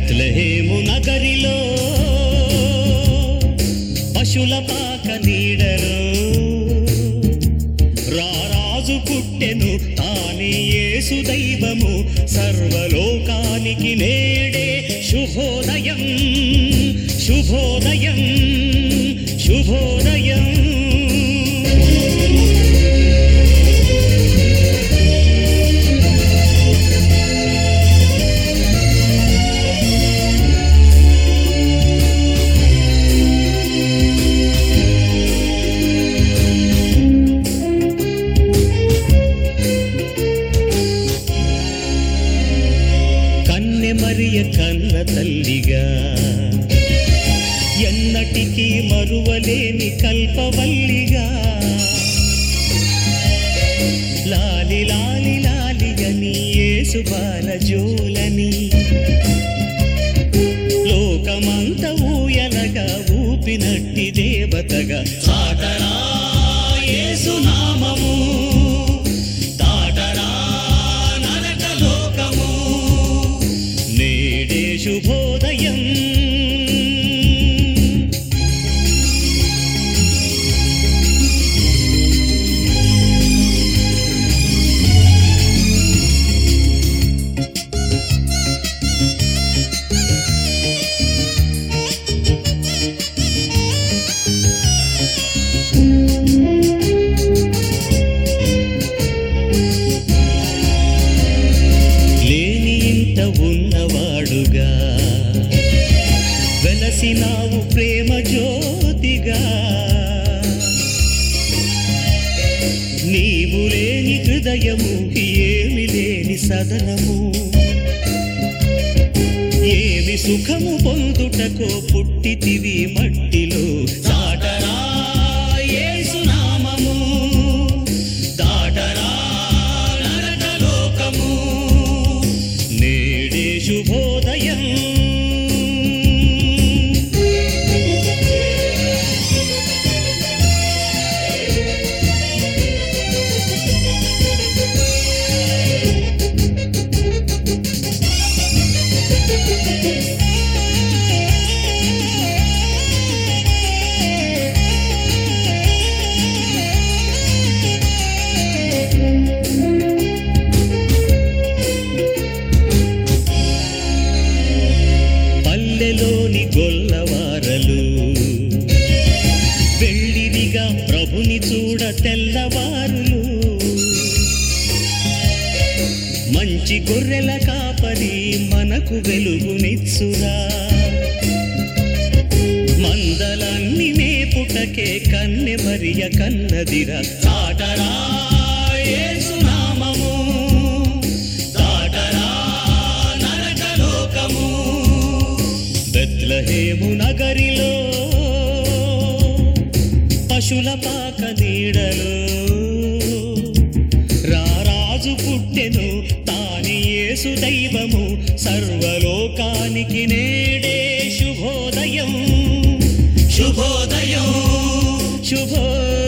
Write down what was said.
బెత్లహేము నగరిలో పశుల పాక నీడలో రారాజు పుట్టెను తానే యేసు దైవము సర్వలోకానికి నేడే శుభోదయం శుభోదయం శుభోదయం కన్నె మరియ కన్న తల్లిగా ఎన్నటికీ మరువలేని కల్పవల్లిగా లాలి లాలి లాలి అని యేసు బాలజోలని లోకమంత ఊయలగా ఊపినట్టి దేవతగా చాటరా యేసు నామము దాటరా నరక లోకము నేడే శుభోదయం లేని ఇంత ఉన్నవాడుగా వెలసినావు ప్రేమ జ్యోతిగా నీవు లేని హృదయము ఏమి లేని సదనము ఏమి సుఖము పొందుటకో పుట్టితివి మట్టిలో చాటరా యేసు నామము దాటరా నరక లోకము నేడే శుభోదయం పల్లెలోని గొల్లవారలు వెళ్ళిరిగా ప్రభుని చూడ తెల్లవారులు మంచి గొర్రెల కాపరి మనకు వెలుగునిచ్చురా మందలన్ని మేపుటకే కన్నె మరియ కన్నదిరా చాటరా యేసు నామము దాటరా నరక లోకము బెత్లహేము నగరిలో పశుల పాక నీడలో రారాజు పుట్టెను తాని యేసు దైవము సర్వలోకానికి నేడే శుభోదయం శుభోదయం శుభోదయం